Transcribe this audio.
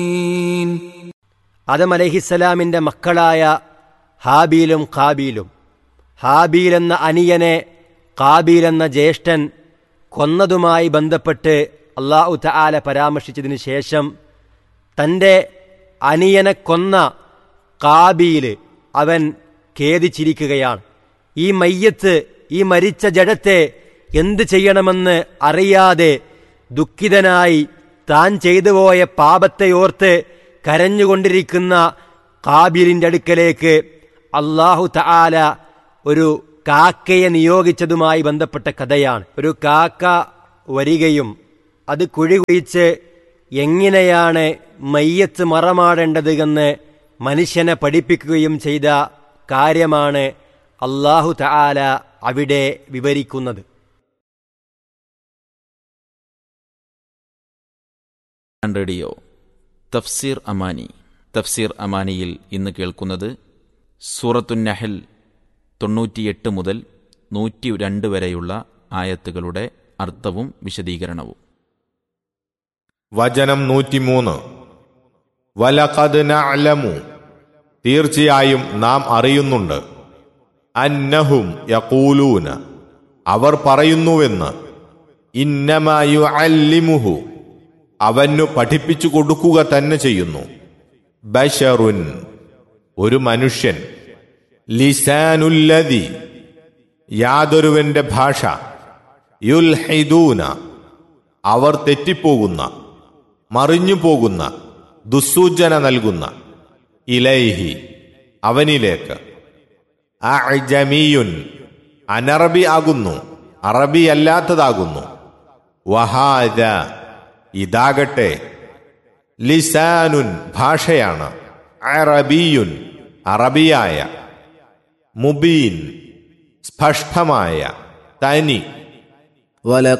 ആദം അലഹിസ്സലാമിൻ്റെ മക്കളായ ഹാബീലും കാബീലും ഹാബീൽ എന്ന അനിയനെ കാബീൽ എന്ന ജ്യേഷ്ഠൻ കൊന്നതുമായി ബന്ധപ്പെട്ട് അള്ളാഹു തആല പരാമർശിച്ചതിന് ശേഷം തൻ്റെ അനിയനെ കൊന്ന കാബീൽ അവൻ ഖേദിച്ചിരിക്കുകയാണ് ഈ മയ്യത്ത് ഈ മരിച്ച ജഡത്തെ എന്ത് ചെയ്യണമെന്ന് അറിയാതെ ദുഃഖിതനായി താൻ ചെയ്തു പോയ പാപത്തെ ഓർത്ത് കരഞ്ഞുകൊണ്ടിരിക്കുന്ന കാബീലിൻ്റെ അടുക്കലേക്ക് അള്ളാഹു തആല ഒരു കാക്കയെ നിയോഗിച്ചതുമായി ബന്ധപ്പെട്ട കഥയാണ് ഒരു കാക്ക വരികയും അത് കുഴി കുഴിച്ച് എങ്ങനെയാണ് മയ്യത്ത് മറമാടേണ്ടത് എന്ന് മനുഷ്യനെ പഠിപ്പിക്കുകയും ചെയ്ത കാര്യമാണ് അള്ളാഹു തആല അവിടെ വിവരിക്കുന്നത് റേഡിയോ തഫ്സീർ അമാനി തഫ്സീർ അമാനിയിൽ ഇന്ന് കേൾക്കുന്നത് സൂറത്തുന്നഹൽ തൊണ്ണൂറ്റിയെട്ട് മുതൽ നൂറ്റി രണ്ട് വരെയുള്ള ആയത്തുകളുടെ അർത്ഥവും വിശദീകരണവും വചനം നൂറ്റിമൂന്ന് വലഖദ് നഅലമു തീർച്ചയായും നാം അറിയുന്നുണ്ട് അന്നഹും യഖൂലൂന അവർ പറയുന്നുവെന്ന് ഇന്നമായു അല്ലിമുഹു അവനു പഠിപ്പിച്ചു കൊടുക്കുക തന്നെ ചെയ്യുന്നു ബഷറുൻ ഒരു മനുഷ്യൻ ലിസാനുല്ലതി യാതൊരുവന്റെ ഭാഷ യുൽഹിദൂന അവർ തെറ്റിപ്പോകുന്ന മറിഞ്ഞു പോകുന്ന ദുസ്സൂചന നൽകുന്ന ഇലൈഹി അവനിലേക്ക് അജമീയുൻ അനറബി ആകുന്നു അറബി അല്ലാത്തതാകുന്നു വഹാദ ഇതാകട്ടെ ലിസാനുൻ ഭാഷയാണ് അറബിയുൻ അറബിയായ മുബീൻ സ്പഷ്ടമായ തനി ولقد